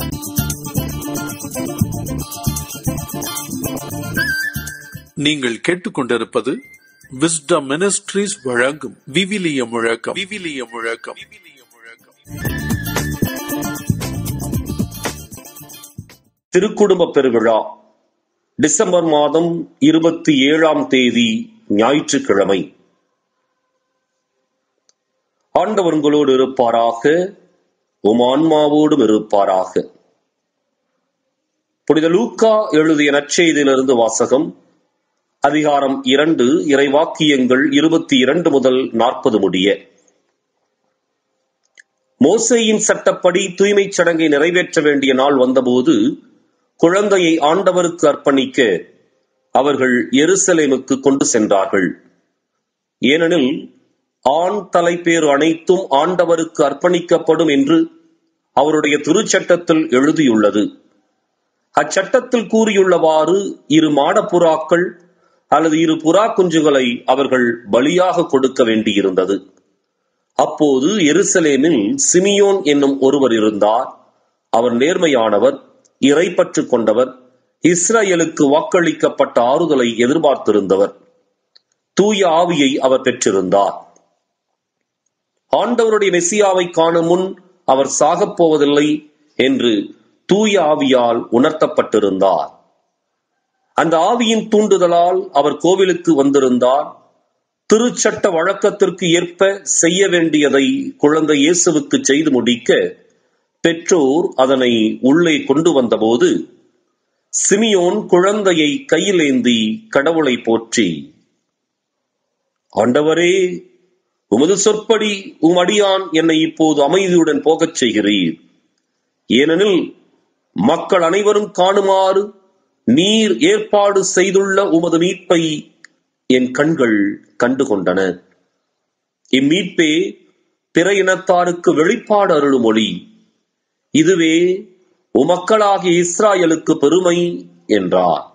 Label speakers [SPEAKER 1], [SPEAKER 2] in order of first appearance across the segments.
[SPEAKER 1] நீங்கள் கேட்டுக்கொண்டிருப்பது wisdom ministries வழங்கும் விவிலிய முழக்கம் விவிலிய முழக்கம் விவிலிய முழக்கம்
[SPEAKER 2] திருக்குடும்ப பெருவிழா டிசம்பர் மாதம் இருபத்தி ஏழாம் தேதி ஞாயிற்றுக்கிழமை ஆண்டவர் உங்களோடு இருப்பாராக உம் ஆன்மாவோடும் இருப்பாராக புனித லூக்கா எழுதிய நற்செய்தியிலிருந்து வாசகம் அதிகாரம் இரண்டு இறைவாக்கியங்கள் இருபத்தி இரண்டு முதல் நாற்பது முடிய மோசேயின் சட்டப்படி தூய்மைச் சடங்கை நிறைவேற்ற வேண்டிய நாள் வந்தபோது குழந்தையை ஆண்டவருக்கு அர்ப்பணிக்க அவர்கள் எருசலேமுக்கு கொண்டு சென்றார்கள் ஏனெனில் ஆண் தலைப்பேறு அனைத்தும் ஆண்டவருக்கு அர்ப்பணிக்கப்படும் என்று அவருடைய திருச்சட்டத்தில் எழுதியுள்ளது அச்சட்டத்தில் கூறியுள்ளவாறு இரு மாடப்புறாக்கள் அல்லது இரு புறா குஞ்சுகளை அவர்கள் பலியாக கொடுக்க வேண்டியிருந்தது அப்போது எருசலேமில் சிமியோன் என்னும் ஒருவர் இருந்தார் அவர் நேர்மையானவர் இறைப்பற்று கொண்டவர் இஸ்ரேலுக்கு வாக்களிக்கப்பட்ட ஆறுதலை எதிர்பார்த்திருந்தவர் தூய ஆவியை அவர் பெற்றிருந்தார் ஆண்டவருடைய மெசியாவை காணும் முன் அவர் சாகப் போவதில்லை என்று தூய ஆவியால் உணர்த்தப்பட்டிருந்தார் அந்த ஆவியின் தூண்டுதலால் அவர் கோவிலுக்கு வந்திருந்தார் திருச்சட்ட வழக்கத்திற்கு ஏற்ப செய்ய வேண்டியதை குழந்தை இயேசுவுக்கு செய்து முடிக்க பெற்றோர் அதனை உள்ளே கொண்டு வந்தபோது சிமியோன் குழந்தையை கையிலேந்தி கடவுளை போற்றி ஆண்டவரே உமது சொற்படி உம் அடியான் என்னை இப்போது அமைதியுடன் போகச் செய்கிறீர் ஏனெனில் மக்கள் அனைவரும் காணுமாறு நீர் ஏற்பாடு செய்துள்ள உமது மீட்பை என் கண்கள் கண்டுகொண்டன இம்மீட்பே பிற இனத்தாருக்கு வெளிப்பாடு அருளும் மொழி இதுவே உமக்களாகிய இஸ்ராயலுக்கு பெருமை என்றார்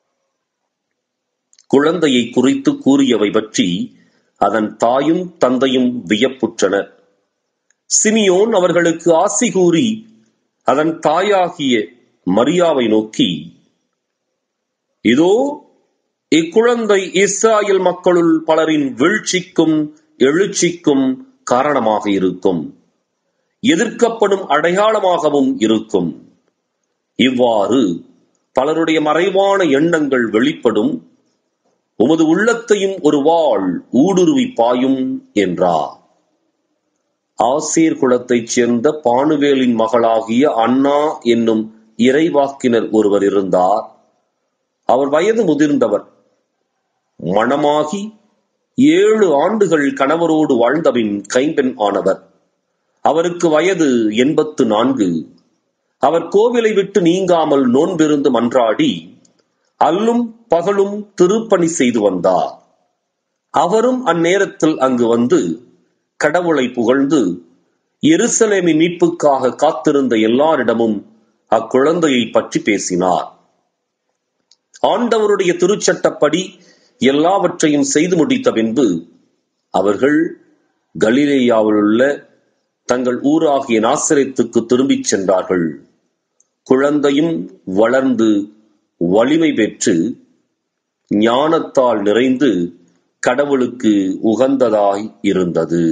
[SPEAKER 2] குழந்தையை குறித்து கூறியவை பற்றி அதன் தாயும் தந்தையும் வியப்புற்றனர் சிமியோன் அவர்களுக்கு ஆசி கூறி அதன் தாயாகிய மரியாவை நோக்கி இதோ இக்குழந்தை இஸ்ராயல் மக்களுள் பலரின் வீழ்ச்சிக்கும் எழுச்சிக்கும் காரணமாக இருக்கும் எதிர்க்கப்படும் அடையாளமாகவும் இருக்கும் இவ்வாறு பலருடைய மறைவான எண்ணங்கள் வெளிப்படும் உமது உள்ளத்தையும் ஒரு வாள் ஊடுருவி பாயும் என்றார் ஆசீர் குலத்தைச் சேர்ந்த பானுவேலின் மகளாகிய அண்ணா என்னும் இறைவாக்கினர் ஒருவர் இருந்தார் அவர் வயது முதிர்ந்தவர் மணமாகி ஏழு ஆண்டுகள் கணவரோடு வாழ்ந்தபின் கைம்பெண் ஆனவர் அவருக்கு வயது எண்பத்து நான்கு அவர் கோவிலை விட்டு நீங்காமல் நோன்பிருந்து மன்றாடி அல்லும் பகலும் திருப்பணி செய்து வந்தார் அவரும் அந்நேரத்தில் அங்கு வந்து கடவுளை புகழ்ந்து எருசலேமின் மீட்புக்காக காத்திருந்த எல்லாரிடமும் அக்குழந்தையை பற்றி பேசினார் ஆண்டவருடைய திருச்சட்டப்படி எல்லாவற்றையும் செய்து முடித்த பின்பு அவர்கள் கலிலேயாவில் உள்ள தங்கள் ஊராகிய நாசரேத்துக்கு திரும்பிச் சென்றார்கள் குழந்தையும் வளர்ந்து வலிமை பெற்று ஞானத்தால் நிறைந்து கடவுளுக்கு உகந்ததாய் இருந்தது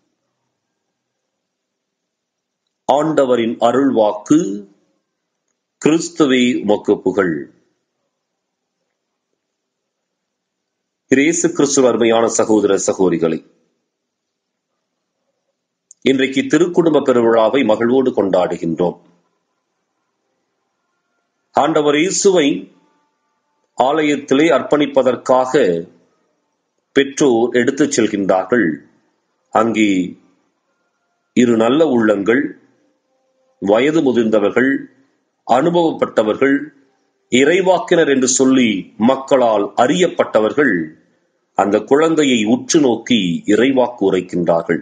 [SPEAKER 2] ஆண்டவரின் அருள்வாக்கு கிறிஸ்துவே உமக்கு புகழ் இயேசு கிறிஸ்து அருமையான சகோதர சகோதரிகளை இன்றைக்கு திருக்குடும்ப பெருவிழாவை மகிழ்வோடு கொண்டாடுகின்றோம் ஆண்டவர் இயேசுவை ஆலயத்திலே அர்ப்பணிப்பதற்காக பெற்றோர் எடுத்துச் செல்கின்றார்கள் அங்கே இரு நல்ல உள்ளங்கள் வயது முதிர்ந்தவர்கள் அனுபவப்பட்டவர்கள் இறைவாக்கினர் என்று சொல்லி மக்களால் அறியப்பட்டவர்கள் அந்த குழந்தையை உற்று நோக்கி இறைவாக்கு உரைக்கின்றார்கள்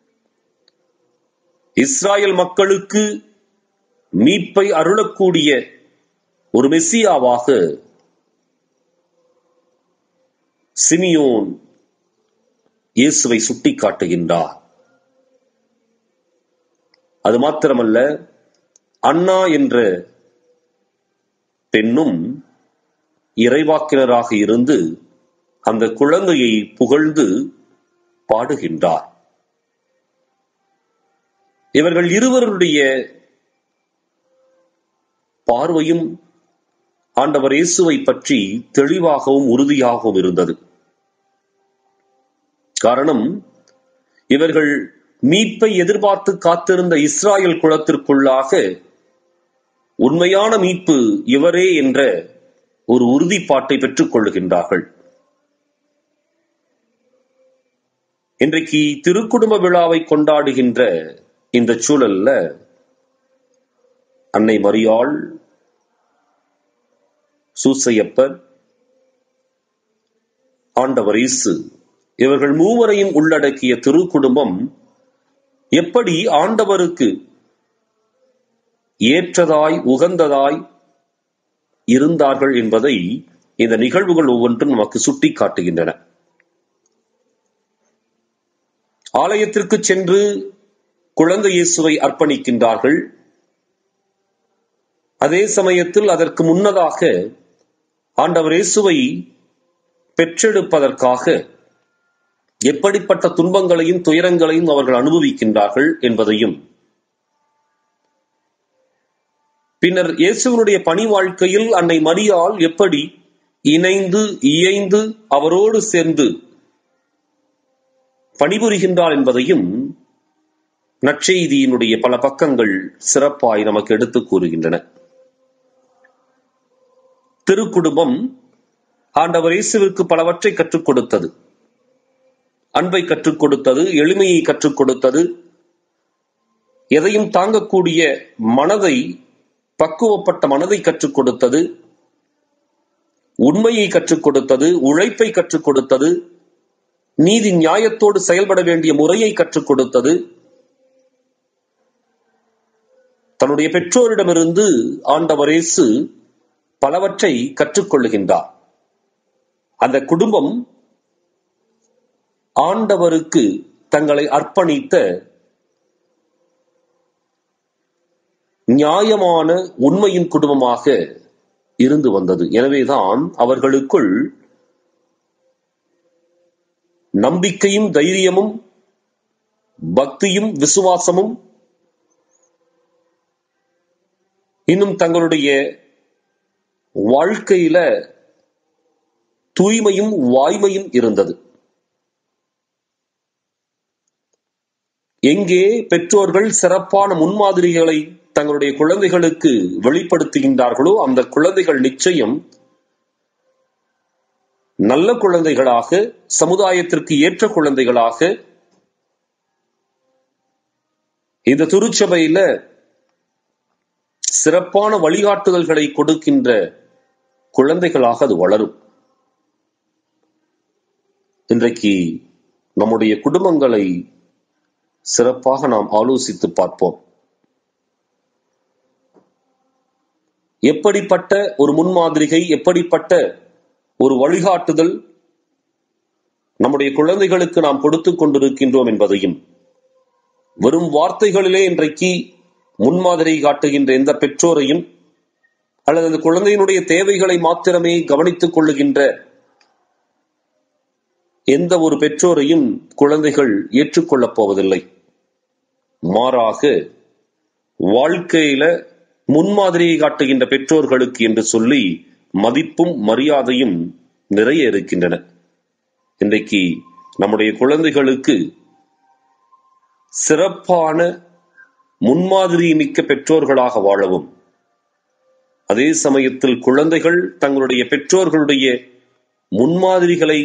[SPEAKER 2] இஸ்ராயல் மக்களுக்கு மீட்பை அருளக்கூடிய ஒரு மெஸ்ஸியாவாக சிமியோன் இயேசுவை சுட்டிக்காட்டுகின்றார் அது மாத்திரமல்ல அண்ணா என்ற பெண்ணும் இறைவாக்கினராக இருந்து அந்த குழந்தையை புகழ்ந்து பாடுகின்றார் இவர்கள் இருவருடைய பார்வையும் ஆண்டவர் இயேசுவை பற்றி தெளிவாகவும் உறுதியாகவும் இருந்தது காரணம் இவர்கள் மீட்பை எதிர்பார்த்து காத்திருந்த இஸ்ராயல் குலத்திற்குள்ளாக உண்மையான மீட்பு இவரே என்ற ஒரு உறுதிப்பாட்டை பெற்றுக் கொள்ளுகின்றார்கள் இன்றைக்கு திருக்குடும்ப விழாவை கொண்டாடுகின்ற இந்த சூழல்ல அன்னை மரியாள் சூசையப்பர் ஆண்டவர் இயேசு இவர்கள் மூவரையும் உள்ளடக்கிய திருக்குடும்பம் எப்படி ஆண்டவருக்கு ஏற்றதாய் உகந்ததாய் இருந்தார்கள் என்பதை இந்த நிகழ்வுகள் ஒவ்வொன்றும் நமக்கு சுட்டி காட்டுகின்றன ஆலயத்திற்கு சென்று குழந்தை இயேசுவை அர்ப்பணிக்கின்றார்கள் அதே சமயத்தில் அதற்கு முன்னதாக ஆண்டவர் இயேசுவை பெற்றெடுப்பதற்காக எப்படிப்பட்ட துன்பங்களையும் துயரங்களையும் அவர்கள் அனுபவிக்கின்றார்கள் என்பதையும் பின்னர் இயேசுவனுடைய பணி வாழ்க்கையில் அன்னை மரியாள் எப்படி இணைந்து இயைந்து அவரோடு சேர்ந்து பணிபுரிகின்றார் என்பதையும் நற்செய்தியினுடைய பல பக்கங்கள் சிறப்பாய் நமக்கு எடுத்து கூறுகின்றன திருக்குடும்பம் ஆண்டவர் இயேசுவிற்கு பலவற்றை கற்றுக் கொடுத்தது அன்பை கற்றுக் கொடுத்தது எளிமையை கற்றுக் கொடுத்தது எதையும் தாங்கக்கூடிய மனதை பக்குவப்பட்ட மனதை கற்றுக் கொடுத்தது உண்மையை கற்றுக் கொடுத்தது உழைப்பை கற்றுக் கொடுத்தது நீதி நியாயத்தோடு செயல்பட வேண்டிய முறையை கற்றுக் கொடுத்தது தன்னுடைய பெற்றோரிடமிருந்து ஆண்டவர் இயேசு பலவற்றை கற்றுக்கொள்ளுகின்றார் அந்த குடும்பம் ஆண்டவருக்கு தங்களை அர்ப்பணித்த நியாயமான உண்மையின் குடும்பமாக இருந்து வந்தது எனவேதான் அவர்களுக்குள் நம்பிக்கையும் தைரியமும் பக்தியும் விசுவாசமும் இன்னும் தங்களுடைய வாழ்க்கையில தூய்மையும் வாய்மையும் இருந்தது எங்கே பெற்றோர்கள் சிறப்பான முன்மாதிரிகளை தங்களுடைய குழந்தைகளுக்கு வெளிப்படுத்துகின்றார்களோ அந்த குழந்தைகள் நிச்சயம் நல்ல குழந்தைகளாக சமுதாயத்திற்கு ஏற்ற குழந்தைகளாக இந்த திருச்சபையில சிறப்பான வழிகாட்டுதல்களை கொடுக்கின்ற குழந்தைகளாக அது வளரும் இன்றைக்கு நம்முடைய குடும்பங்களை சிறப்பாக நாம் ஆலோசித்து பார்ப்போம் எப்படிப்பட்ட ஒரு முன்மாதிரிகை எப்படிப்பட்ட ஒரு வழிகாட்டுதல் நம்முடைய குழந்தைகளுக்கு நாம் கொடுத்துக் கொண்டிருக்கின்றோம் என்பதையும் வெறும் வார்த்தைகளிலே இன்றைக்கு முன்மாதிரி காட்டுகின்ற எந்த பெற்றோரையும் அல்லது அந்த குழந்தையினுடைய தேவைகளை மாத்திரமே கவனித்துக் கொள்ளுகின்ற எந்த ஒரு பெற்றோரையும் குழந்தைகள் ஏற்றுக்கொள்ளப் போவதில்லை மாறாக வாழ்க்கையில முன்மாதிரியை காட்டுகின்ற பெற்றோர்களுக்கு என்று சொல்லி மதிப்பும் மரியாதையும் நிறைய இருக்கின்றன இன்றைக்கு நம்முடைய குழந்தைகளுக்கு சிறப்பான முன்மாதிரி மிக்க பெற்றோர்களாக வாழவும் அதே சமயத்தில் குழந்தைகள் தங்களுடைய பெற்றோர்களுடைய முன்மாதிரிகளை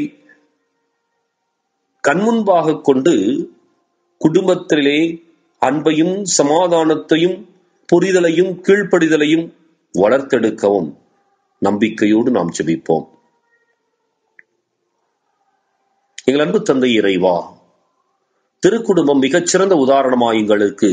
[SPEAKER 2] கண்முன்பாக கொண்டு குடும்பத்திலே அன்பையும் சமாதானத்தையும் புரிதலையும் கீழ்ப்படிதலையும் வளர்த்தெடுக்கவும் நம்பிக்கையோடு நாம் ஜெபிப்போம் எங்கள் அன்பு தந்தை இறைவா திருக்குடும்பம் மிகச்சிறந்த உதாரணமாய் எங்களுக்கு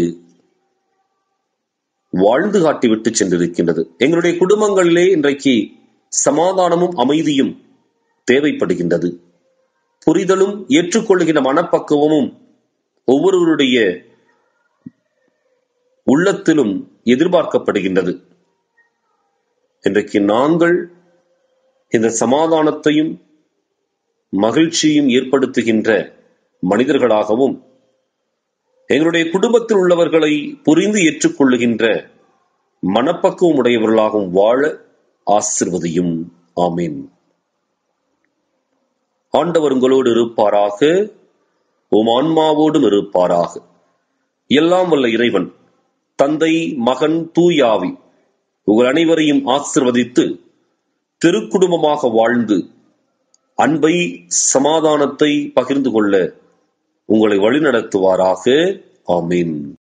[SPEAKER 2] வாழ்ந்து காட்டி விட்டு சென்றிருக்கின்றது எங்களுடைய குடும்பங்களிலே இன்றைக்கு சமாதானமும் அமைதியும் தேவைப்படுகின்றது புரிதலும் ஏற்றுக்கொள்ளுகிற மனப்பக்குவமும் ஒவ்வொருவருடைய உள்ளத்திலும் எதிர்பார்க்கப்படுகின்றது இன்றைக்கு நாங்கள் இந்த சமாதானத்தையும் மகிழ்ச்சியும் ஏற்படுத்துகின்ற மனிதர்களாகவும் எங்களுடைய குடும்பத்தில் உள்ளவர்களை புரிந்து ஏற்றுக்கொள்ளுகின்ற மனப்பக்குவம் உடையவர்களாகவும் வாழ ஆசிர்வதியும் ஆமீன் ஆண்டவர் உங்களோடு இருப்பாராக உம் ஆன்மாவோடும் இருப்பாராக எல்லாம் வல்ல இறைவன் தந்தை மகன் தூயாவி உங்கள் அனைவரையும் ஆசிர்வதித்து திருக்குடும்பமாக வாழ்ந்து அன்பை சமாதானத்தை பகிர்ந்து கொள்ள உங்களை வழிநடத்துவாராக ஆமீன்